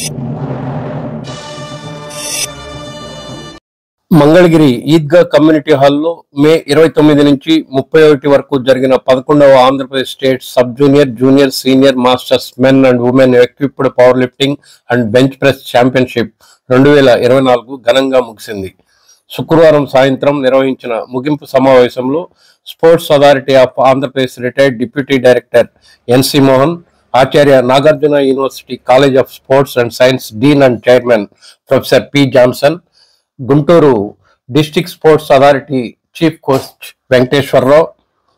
Mangalagiri Eidgah community హాల్లో మే ఇరవై తొమ్మిది నుంచి ముప్పై ఒకటి వరకు జరిగిన పదకొండవ Andhra Pradesh state sub junior junior senior masters men and women equipped power lifting and bench press championship రెండు వేల ఇరవై నాలుగు ఘనంగా ముగిసింది శుక్రవారం సాయంత్రం నిర్వహించిన ముగింపు సమావేశంలో sports authority of Andhra Pradesh retired deputy director NC Mohan Acharya Nagarjuna university college of sports and science Deen and chairman professor P Johnson Guntur district sports authority chief coach Venkateswararao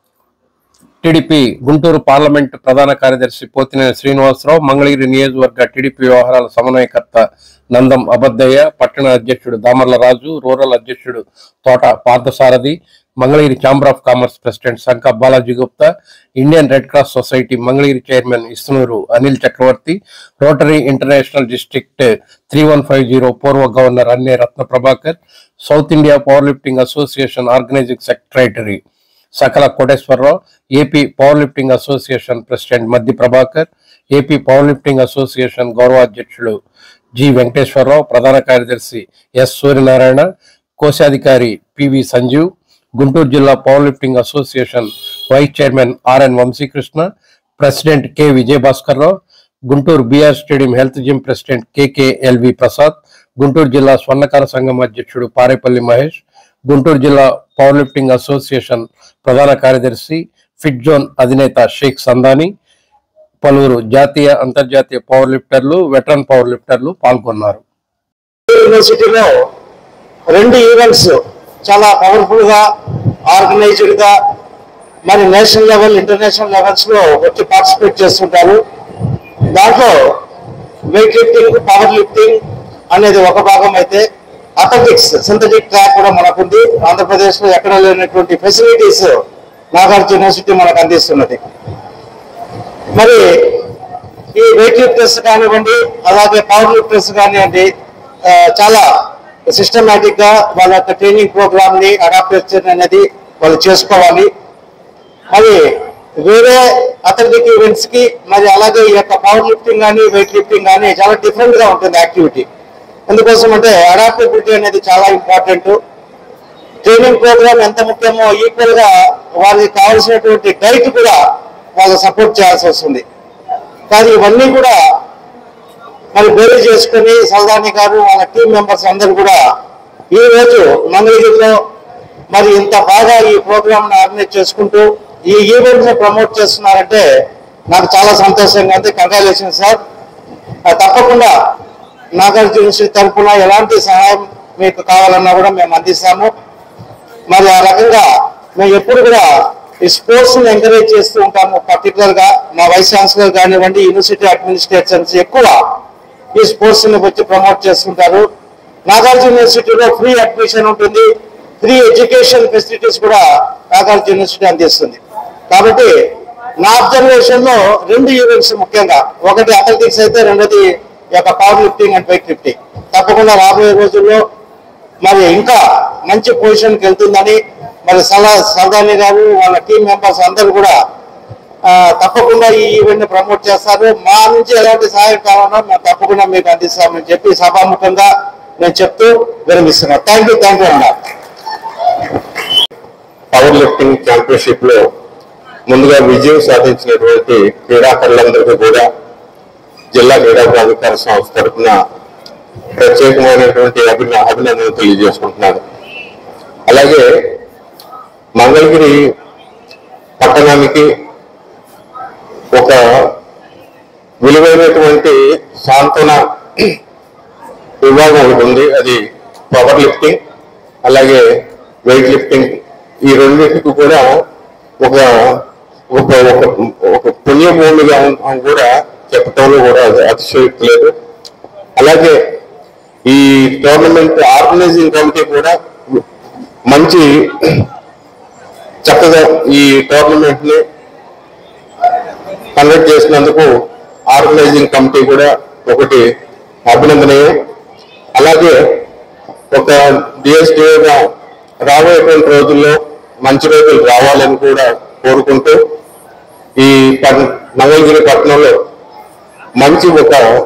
TDP Guntur parliament ప్రధాన కార్యదర్శి పోతినేని శ్రీనివాసరావు మంగళగిరి నియోజకవర్గ టీడీపీ వ్యవహారాల సమన్వయకర్త నందం అబద్దయ్య పట్టణ అధ్యక్షుడు దామర్ల రాజు రూరల్ అధ్యక్షుడు Thota Parthasarathi Mangalagiri chamber of commerce president Shankha Balaji Gupta Indian Red Cross society Mangalagiri chairman Isnuru Anil Chakravarthy Rotary International district three one five zero పూర్వ governor Anne Ratna Prabhakar South India power lifting association organising secretary Sakala Koteswararao AP power lifting association president Maddi Prabhakar AP power lifting association గౌరవాధ్యక్షుడు G Venkateswararao ప్రధాన కార్యదర్శి S Suryanarayana కోశాధికారి PV Sanjeev Guntur జిల్లా power lifting association vice chairman RN Vamsikrishna president K Vijayabhaskar Rao Guntur BR stadium health gym president KK LV Prasad Guntur జిల్లా స్వర్ణకార సంఘం అధ్యక్షుడు పారేపల్లి మహేష్ గుంటూరు జిల్లా పవర్ లిఫ్టింగ్ అసోసియేషన్ ప్రధాన కార్యదర్శి ఫిట్ జోన్ అధినేత షేక్ సందాని పలువురు జాతీయ అంతర్జాతీయ పవర్ లిఫ్టర్లు వెటరన్ పవర్ లిఫ్టర్లు పాల్గొన్నారు యూనివర్సిటీలో రెండు ఈవెంట్స్ చాలా పవర్ఫుల్ గా ఆర్గనైజ్డ్ గా మరి నేషనల్ లెవెల్ ఇంటర్నేషనల్ లెవెల్స్ లో వచ్చి పార్టిసిపేట్ చేస్తుంటారు దాంట్లో వెయిట్ లిఫ్టింగ్ పవర్ లిఫ్టింగ్ అనేది ఒక భాగం అయితే అథ్లెటిక్స్ సింథటిక్ ట్రాక్ కూడా మనకుంది ఆంధ్రప్రదేశ్ లో ఎక్కడ లేనటువంటి ఫెసిలిటీస్ నాగార్జున యూనివర్సిటీ మనకు అందిస్తున్నది మరి ఈ వెయిట్ లిఫ్టర్స్ కానివ్వండి అలాగే పవర్ లిఫ్టర్స్ కానివ్వండి ఆ, చాలా సిస్టమేటిక్ గా వాళ్ళ యొక్క ట్రైనింగ్ ప్రోగ్రామ్ ని అడాప్ట్ అనేది వాళ్ళు చేసుకోవాలి మరి వేరే అథ్లెటిక్ ఈవెంట్స్ కి మరి అలాగే ఈ యొక్క పవర్ లిఫ్టింగ్ కానీ వెయిట్ లిఫ్టింగ్ కానీ చాలా డిఫరెంట్ గా ఉంటుంది యాక్టివిటీ ఎందుకోసం అంటే అడాప్టబిలిటీ అనేది చాలా ఇంపార్టెంట్ ట్రైనింగ్ ప్రోగ్రామ్ ఎంత ముఖ్యమో ఈక్వల్ గా వాళ్ళకి కావాల్సినటువంటి డైట్ కూడా వాళ్ళు సపోర్ట్ చేయాల్సి వస్తుంది కానీ ఇవన్నీ కూడా మరి బేరీ చేసుకుని సల్దాని గారు వాళ్ళ టీం మెంబర్స్ అందరూ కూడా ఈ రోజు మంగళగిరిలో మరి ఇంత బాగా ఈ ప్రోగ్రామ్ ఆర్గనైజ్ చేసుకుంటూ ఈ ఈవెంట్ ని ప్రమోట్ చేస్తున్నారంటే నాకు చాలా సంతోషంగా ఉంది కంగ్రాచులేషన్ సార్ ఆ, తప్పకుండా నాగార్జున యూనివర్సిటీ తరఫున ఎలాంటి సహాయం మీకు కావాలన్నా కూడా మేము అందిస్తాము మరి ఆ రకంగా మేము ఎప్పుడు కూడా ఈ స్పోర్ట్స్ ని ఎంకరేజ్ చేస్తూ ఉంటాము పర్టికులర్ గా మా వైస్ ఛాన్సలర్ కానివ్వండి యూనివర్సిటీ అడ్మినిస్ట్రేషన్స్ ఎక్కువ ఈ స్పోర్ట్స్ ని వచ్చి ప్రమోట్ చేస్తుంటారు నాగార్జున యూనివర్సిటీలో ఫ్రీ అడ్మిషన్ ఉంటుంది ఫ్రీ ఎడ్యుకేషన్ ఫెసిలిటీస్ కూడా నాగార్జున యూనివర్సిటీ అందిస్తుంది కాబట్టి నా అబ్జర్వేషన్ లో రెండు ఈవెంట్స్ ముఖ్యంగా ఒకటి అథ్లెటిక్స్ అయితే రెండోది ఈ యొక్క power lifting and weight lifting తప్పకుండా రాబోయే రోజుల్లో మరి ఇంకా మంచి పొజిషన్కి వెళ్తుందని మరి సలా సర్దాని గారు వాళ్ళ టీం మెంబర్స్ అందరూ కూడా ఆ, తప్పకుండా ఈ ఈవెంట్ ని ప్రమోట్ చేస్తారు మా నుంచి ఎలాంటి సహాయం కావాలన్నా మేము తప్పకుండా మీకు అందిస్తామని చెప్పి సభాముఖంగా నేను చెప్తూ విరమిస్తున్నాను థ్యాంక్ యూ థ్యాంక్ యూ అన్నారు పవర్ లిఫ్టింగ్ ఛాంపియన్షిప్ లో ముందుగా విజయం సాధించినటువంటి క్రీడాకారులందరికీ కూడా జిల్లా క్రీడా ప్రాధికార సంస్థ తరఫున ప్రత్యేకమైనటువంటి అభిన అభినందనలు తెలియజేసుకుంటున్నాను అలాగే మంగళగిరి పట్టణానికి ఒక విలువైనటువంటి సాంత్వన విభాగం ఒకటి ఉంది అది పవర్ లిఫ్టింగ్ అలాగే వెయిట్ లిఫ్టింగ్ ఈ రెండింటికి కూడా ఒక ఒక ఒక ఒక పుణ్యభూమిగా ఉం- కూడా చెప్పటంలో కూడా అది అతిశయోక్తి లేదు అలాగే ఈ టోర్నమెంట్ ఆర్గనైజింగ్ కమిటీ కూడా మంచి చక్కగా ఈ టోర్నమెంట్ ని కండక్ట్ చేసినందుకు ఆర్గనైజింగ్ కమిటీ కూడా ఒకటి అభినందనీయం అలాగే ఒక డిఎస్డిఓగా రాబోయేటువంటి రోజుల్లో మంచి రోజులు రావాలని కూడా కోరుకుంటూ ఈ పట్- మంగళగిరి పట్టణంలో మంచి ఒక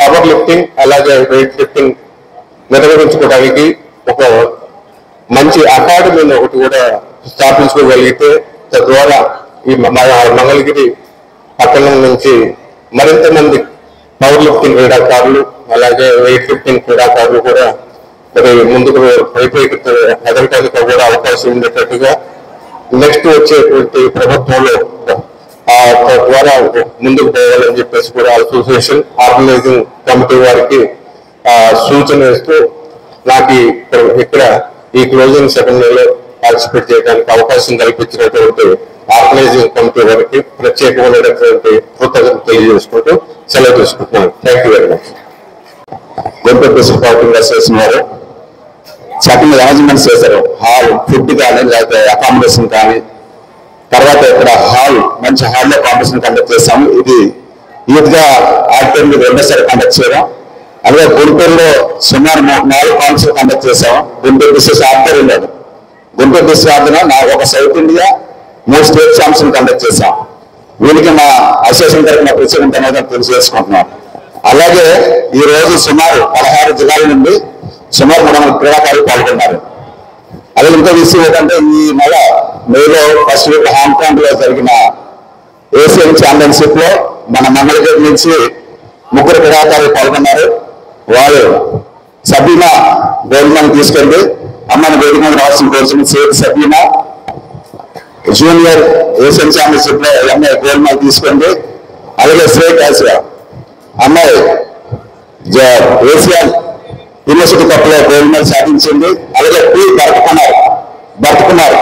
పవర్ లిఫ్టింగ్ అలాగే వెయిట్ లిఫ్టింగ్ నిర్వహించుకోవడానికి ఒక మంచి అకాడమీని ఒకటి కూడా స్థాపించుకోగలిగితే తద్వారా ఈ మ- మన మంగళగిరి పట్టణం నుంచి మరింత మంది పవర్ లిఫ్టింగ్ క్రీడాకారులు అలాగే వెయిట్ లిఫ్టింగ్ క్రీడాకారులు కూడా మరి ముందుకు వైపైకి ఎదగటానికి కూడా అవకాశం ఉండేటట్టుగా నెక్స్ట్ వచ్చేటువంటి ప్రభుత్వంలో ఆ ద్వారా ముందుకు పోవాలని చెప్పేసి కూడా అసోసియేషన్ ఆర్గనైజింగ్ కమిటీ వారికి ఆ సూచన ఇస్తూ నాకు ఈ- ఇక్కడ ఇక్కడ ఈ క్లోజింగ్ సెకండ్ పార్టిసిపేట్ చేయడానికి అవకాశం కల్పించినటువంటి ఆర్గనైజింగ్ కమిటీ వారికి ప్రత్యేకమైనటువంటి కృతజ్ఞతలు తెలియజేసుకుంటూ సెలవు తీసుకుంటున్నాను thank you very much Guntur district party association వారు చక్కని అరేంజ్మెంట్స్ చేశారు హాల్ ఫుడ్ కానీ లేకపోతే అకామిడేషన్ కానీ తర్వాత ఇక్కడ హాల్ మంచి హాల్లో కాంపిటీషన్ కండక్ట్ చేశాము ఇది యూత్ గా ఆడిటోరియం రెండోసారి కండక్ట్ చేయడం అలాగే గుంటూరులో సుమారు మూ- నాలుగు కాంపిటీషన్ కండక్ట్ చేశాము గుంటూరు డిస్ట్రిక్ట్ ఆధ్వర్యంలో గుంటూరు డిస్ట్రిక్ట్ ఆధ్వర్యంలో నా ఒక సౌత్ ఇండియా మూడు స్టేట్ ఛాంపియన్ కండక్ట్ చేశాం వీళ్ళకి మా అసోసియేషన్ తరఫున ప్రత్యేక ధన్యవాదాలు తెలియజేసుకుంటున్నాం అలాగే ఈ రోజు సుమారు పదహారు జిల్లాల నుండి సుమారు మూడు వందల క్రీడాకారులు పాల్గొన్నారు అలాగే ఇంకో విషయం ఏంటంటే ఈ నెల మేలో ఫస్ట్ వీక్ హాంకాంగ్ లో జరిగిన ఏషియన్ ఛాంపియన్షిప్ లో మన మంగళగిరి నుంచి ముగ్గురు క్రీడాకారులు పాల్గొన్నారు వారు సబీనా గోల్డ్ తీసుకెళ్లి అమ్మని వేదిక మీద రావాల్సిన కోరుచున్న సేట్ సబీనా జూనియర్ ఏషియన్ ఛాంపియన్షిప్ లో ఎంఏ గోల్డ్ మెడల్ తీసుకుంది అలాగే శ్రేక్ ఆసియా అమ్మాయి జ- ఏషియన్ యూనివర్సిటీ కప్ లో గోల్డ్ మెడల్ సాధించింది అలాగే పి భరత్ కుమార్ భరత్ కుమార్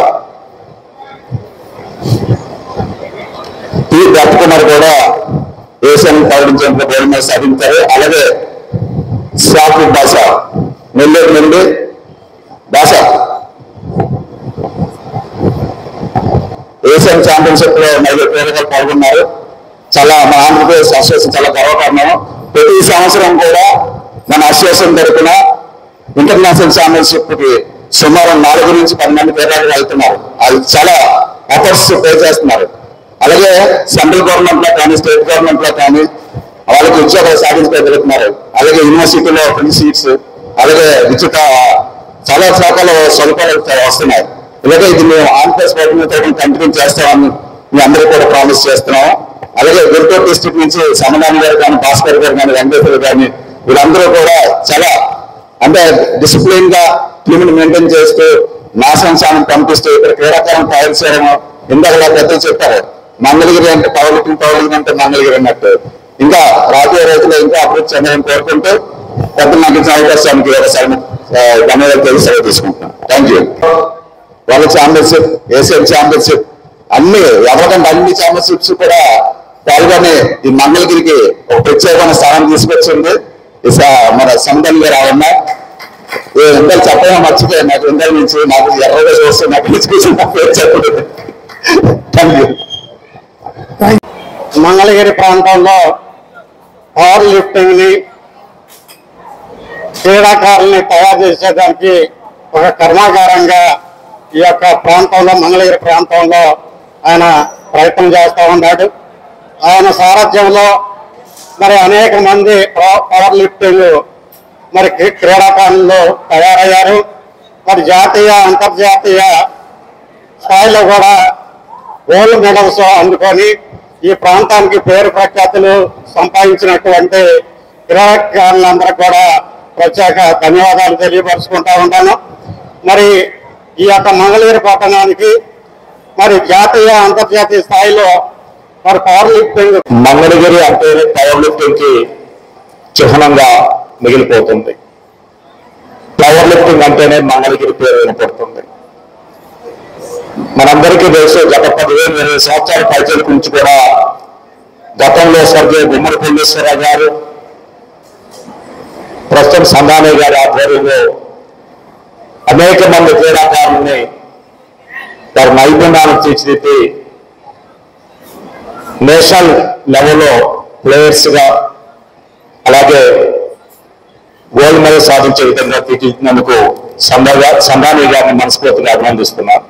పి భరత్ కుమార్ కూడా ఏషియన్ పర్యటించిన గోల్డ్ మెడల్ సాధించారు అలాగే షాపు భాష నెల్లూరు నుండి భాష ఏషియన్ ఛాంపియన్షిప్ లో నలుగురు క్రీడలు పాల్గొన్నారు చాలా మన ఆంధ్రప్రదేశ్ అసోసియేషన్ చాలా గర్వకారణం ప్రతి సంవత్సరం కూడా మన అసోసియేషన్ తరఫున ఇంటర్నేషనల్ ఛాంపియన్షిప్ కి సుమారు నాలుగు నుంచి పది మంది క్రీడలు వెళ్తున్నారు అది చాలా ఎఫర్ట్స్ పే చేస్తున్నారు అలాగే సెంట్రల్ గవర్నమెంట్ లో కానీ స్టేట్ గవర్నమెంట్ లో కానీ వాళ్ళకి ఉద్యోగాలు సాధించుకోగలుగుతున్నారు అలాగే యూనివర్సిటీలో ఫ్రీ సీట్స్ అలాగే ఉచిత చాలా శాఖల సదుపాయాలు వస్తున్నాయి ఇలాగే ఇది మేము ఆంధ్రప్రదేశ్ ప్రభుత్వం కంటిన్యూ చేస్తామని మీ అందరూ కూడా ప్రామిస్ చేస్తున్నాం అలాగే గుంటూరు డిస్ట్రిక్ట్ నుంచి సమదాని గారు కానీ భాస్కర్ గారు కానీ వెంకటేశ్వర గారిని వీళ్ళందరూ కూడా చాలా అంటే డిసిప్లిన్ గా టీమ్ మెయింటైన్ చేస్తూ నాశనం సానం పంపిస్తూ ఇక్కడ క్రీడాకారం తయారు చేయడం ఇందాక ఇలా పెద్దలు చెప్పారు మంగళగిరి అంటే పౌలికి పౌలికి అంటే మంగళగిరి అన్నట్టు ఇంకా రాబోయే రోజుల్లో ఇంకా అభివృద్ధి చెందాలని కోరుకుంటూ పెద్ద నాకు ఇచ్చిన అవకాశానికి ఒకసారి ఆ, ధన్యవాదాలు తెలిసి సెలవు తీసుకుంటున్నాను థ్యాంక్ యూ వాళ్ళ ఛాంపియన్షిప్ ఏషియన్ ఛాంపియన్షిప్ అన్ని ఎవరికంటే అన్ని ఛాంపియన్షిప్స్ కూడా పాల్గొని ఈ మంగళగిరికి ఒక ప్రత్యేకమైన స్థానం తీసుకొచ్చింది ఈ స- మన సముద్రం గారు ఆవిడ ఎంత చెప్పడం మర్చిపోయాను నాకు ఇందరి నుంచి నాకు ఎర్రగా చూస్తే నాకు తీసుకొచ్చి నా పేరు చెప్పలేదు థ్యాంక్ యూ మంగళగిరి ప్రాంతంలో పవర్ లిఫ్టింగ్ ని క్రీడాకారుల్ని తయారు చేసేదానికి ఒక కర్మాగారంగా ఈ యొక్క ప్రాంతంలో మంగళగిరి ప్రాంతంలో ఆయన ప్రయత్నం చేస్తూ ఉన్నాడు ఆయన సారథ్యంలో మరి అనేక మంది పవ- పవర్ లిఫ్టింగ్ మరి క్రీ- క్రీడాకారులు తయారయ్యారు మరి జాతీయ అంతర్జాతీయ స్థాయిలో కూడా గోల్డ్ మెడల్స్ అందుకొని ఈ ప్రాంతానికి పేరు ప్రఖ్యాతులు సంపాదించినటువంటి క్రీడాకారులందరూ కూడా ప్రత్యేక ధన్యవాదాలు తెలియపరుచుకుంటా ఉంటాను మరి ఈ యొక్క మంగళగిరి పట్టణానికి మరి జాతీయ అంతర్జాతీయ స్థాయిలో మరి పవర్ లిఫ్టింగ్ మంగళగిరి అంటే పవర్ లిఫ్టింగ్ కి చిహ్నంగా మిగిలిపోతుంది పవర్ లిఫ్టింగ్ అంటేనే మంగళగిరి పేరు వినపడుతుంది మనందరికీ తెలుసు గత పదిహేను ఇరవై సంవత్సరాల పరిచయం గురించి కూడా గతంలో స్వర్గీయ గుమ్మడి పుల్లేశ్వరరావు గారు ప్రస్తుతం సందానే గారి ఆధ్వర్యంలో అనేక మంది క్రీడాకారుల్ని వారి నైపుణ్యాలను తీర్చిదిద్ది నేషనల్ లెవెల్లో ప్లేయర్స్ గా అలాగే గోల్డ్ మెడల్ సాధించే విధంగా తీర్చిదిద్దినందుకు సందర్గా సందాని గారిని మనస్ఫూర్తిగా అభినందిస్తున్నాను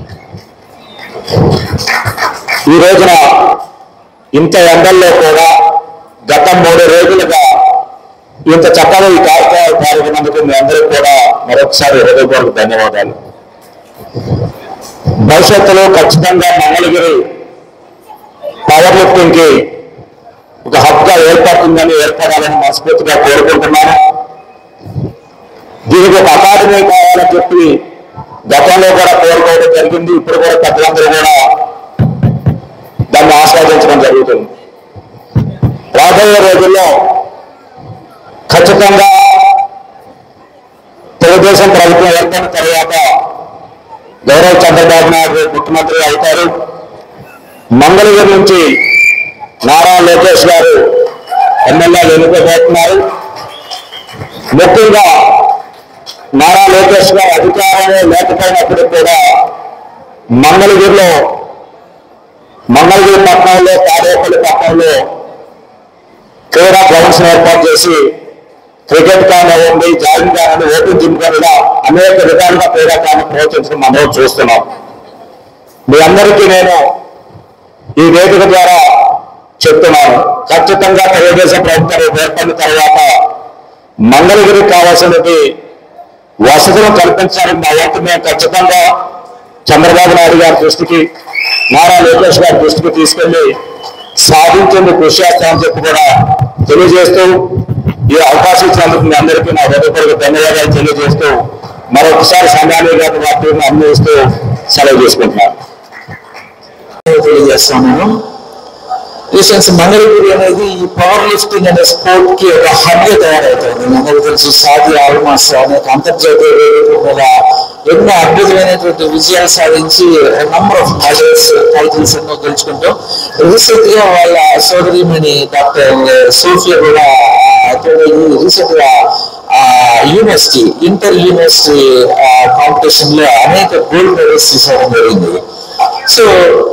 ఈ రోజున ఇంత ఎండల్లో కూడా గత మూడు రోజులుగా ఇంత చక్కగా ఈ కార్యక్రమాలు పాల్గొన్నందుకు మీ అందరికీ కూడా మరొకసారి హృదయపూర్వక ధన్యవాదాలు భవిష్యత్తులో ఖచ్చితంగా మంగళగిరి పవర్ లిఫ్టింగ్ కి ఒక హబ్ గా ఏర్పడుతుందని ఏర్పడాలని మనస్ఫూర్తిగా కోరుకుంటున్నాను దీనికి ఒక అకాడమీ కావాలని చెప్పి గతంలో కూడా కోరుకోవడం జరిగింది ఇప్పుడు కూడా పెద్దలందరూ కూడా దాన్ని ఆస్వాదించడం జరుగుతుంది రాబోయే రోజుల్లో ఖచ్చితంగా తెలుగుదేశం ప్రభుత్వం ఏర్పడిన తర్వాత గౌరవ్ చంద్రబాబు నాయుడు రేపు ముఖ్యమంత్రి అవుతారు మంగళగిరి నుంచి నారా లోకేష్ గారు ఎమ్మెల్యేలు ఎన్నుకోబోతున్నారు ముఖ్యంగా నారా లోకేష్ గారు అధికారంలో లేకపోయినప్పుడు కూడా మంగళగిరిలో మంగళగిరి పట్టణంలో తాడేపల్లి పట్టణంలో క్రీడా గ్రౌండ్స్ ఏర్పాటు చేసి క్రికెట్ కానివ్వండి జాగింగ్ కానివ్వండి ఓపెన్ జిమ్ కానివ్వండి అనేక విధాలుగా క్రీడాకాన్ని ప్రోత్సహించడం మనం చూస్తున్నాం మీ అందరికీ నేను ఈ వేదిక ద్వారా చెప్తున్నాను ఖచ్చితంగా తెలుగుదేశం ప్రభుత్వం ఏర్పడిన తర్వాత మంగళగిరికి కావాల్సినది వసతులు కల్పించాలని మా వంతు మేము ఖచ్చితంగా చంద్రబాబు నాయుడు గారి దృష్టికి నారా లోకేష్ గారి దృష్టికి తీసుకెళ్లి సాధించేందుకు కృషి చేస్తామని చెప్పి కూడా తెలియజేస్తూ ఈ అవకాశం ఇచ్చినందుకు మీ అందరికీ నా హృదయపూర్వక ధన్యవాదాలు తెలియజేస్తూ మరొకసారి సమయాన్ని గారి వాటిని అన్వయిస్తూ సెలవు చేసుకుంటున్నాను తెలియజేస్తున్నాను రీసెన్స్ మంగళగిరి అనేది ఈ పవర్ లిఫ్టింగ్ అనే స్పోర్ట్ కి ఒక హబ్ గా తయారవుతుంది మనకు తెలుసు సాది ఆల్మాస్ అనేక అంతర్జాతీయ వేదికల మీద ఎన్నో అద్భుతమైనటువంటి విజయాలు సాధించి నంబర్ ఆఫ్ మెడల్స్ టైటిల్స్ ఎన్నో గెలుచుకుంటాం రీసెంట్ గా వాళ్ళ సోదరిమణి డాక్టర్ సోఫియా కూడా రీసెంట్ గా యూనివర్సిటీ ఇంటర్ యూనివర్సిటీ కాంపిటీషన్ లో అనేక గోల్డ్ మెడల్స్ తీసుకోవడం జరిగింది సో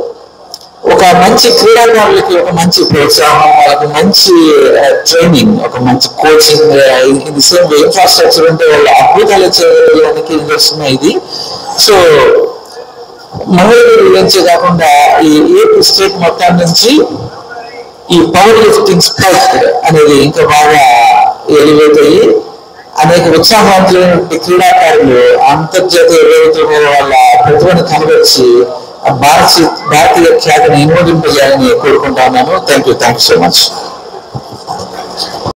ఒక మంచి క్రీడాకారులకి ఒక మంచి ప్రోత్సాహం వాళ్ళకి మంచి ట్రైనింగ్ ఒక మంచి కోచింగ్ ఇది సేమ్ ఇన్ఫ్రాస్ట్రక్చర్ ఉంటే వాళ్ళు అద్భుతాలు చేయడానికి నిదర్శనం ఇది సో మంగళగిరి నుంచే కాకుండా ఈ ఏపీ స్టేట్ మొత్తం నుంచి ఈ పవర్ లిఫ్టింగ్ స్పోర్ట్ అనేది ఇంకా బాగా ఎలివేట్ అయ్యి అనేక ఉత్సాహవంతులైనటువంటి క్రీడాకారులు అంతర్జాతీయ వేదికల మీద వాళ్ళ ప్రతిభను కనబరిచి భారతీయ భారతీయ ఖ్యాతిని ఇన్వోదింపజేయాలని కోరుకుంటా ఉన్నాను thank you thank you so much